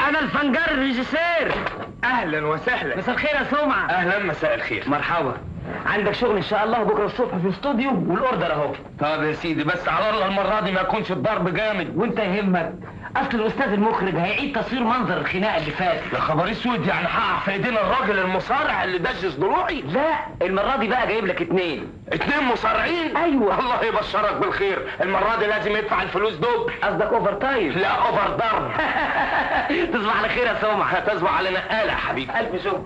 انا الفنجر الريجيسير اهلا وسهلا مساء الخير يا سمعه اهلا مساء الخير مرحبا عندك شغل ان شاء الله بكره الصبح في الاستوديو والاوردر اهو طب يا سيدي بس على الله المره دي ما يكونش الضرب جامد وانت يهمك اصل الاستاذ المخرج هيعيد تصوير منظر الخناقه اللي فات يا خبر اسود يعني هقع في ايدين الراجل المصارع اللي دجس ضلوعي لا المره دي بقى جايب لك اتنين اتنين مصارعين ايوه الله يبشرك بالخير المره دي لازم يدفع الفلوس دوب قصدك اوفر تايم لا اوفر ضرب تصبح على خير يا سمعه هتصبح على نقاله يا حبيبي الف شكر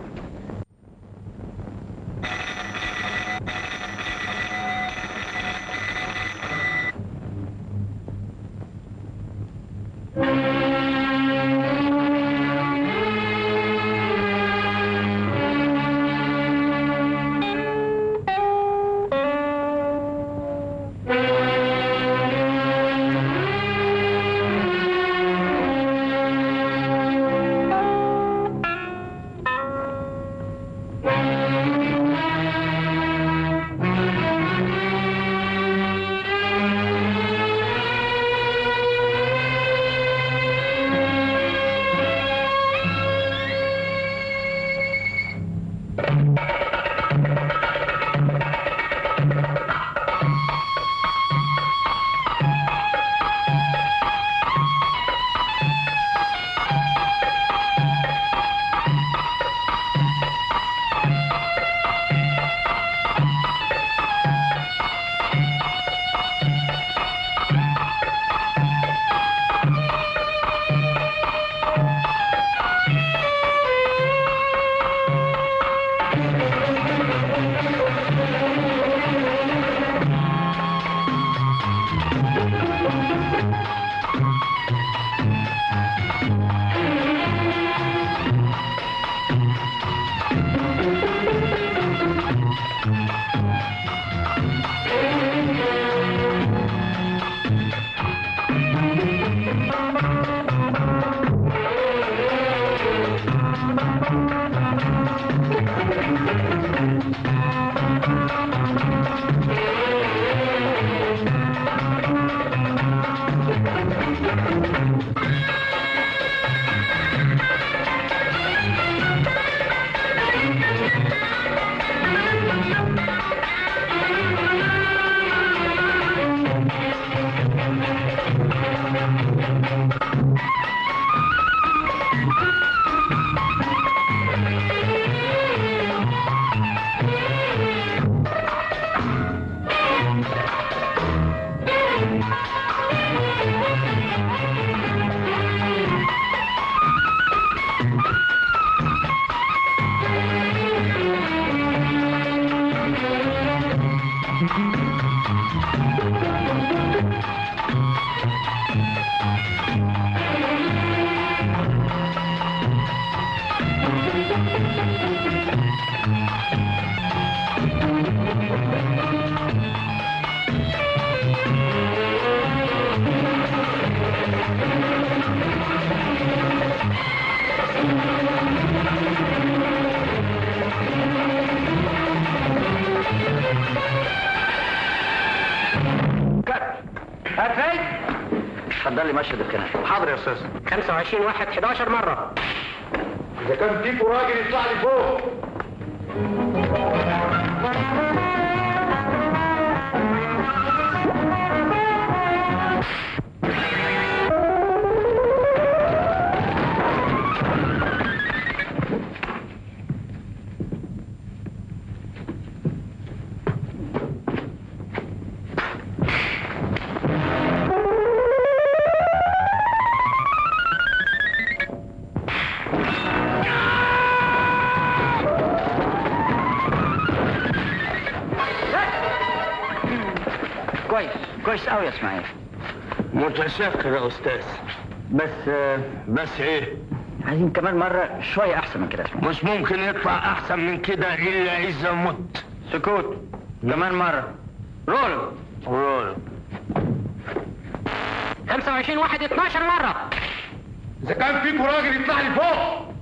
هاتي اتفضل لي مشهد الخناقه حاضر يا استاذ 25 واحد 11 مره اذا كان فيكوا راجل يطلع لي فوق كويس كويس قوي يا اسماعيل متشكر يا استاذ بس آه، بس ايه عايزين كمان مره شويه احسن من كده يا اسماعيل مش ممكن يطلع احسن من كده الا اذا مت سكوت كمان مره رول رول 25 واحد 12 مره اذا كان فيكوا راجل يطلع لي فوق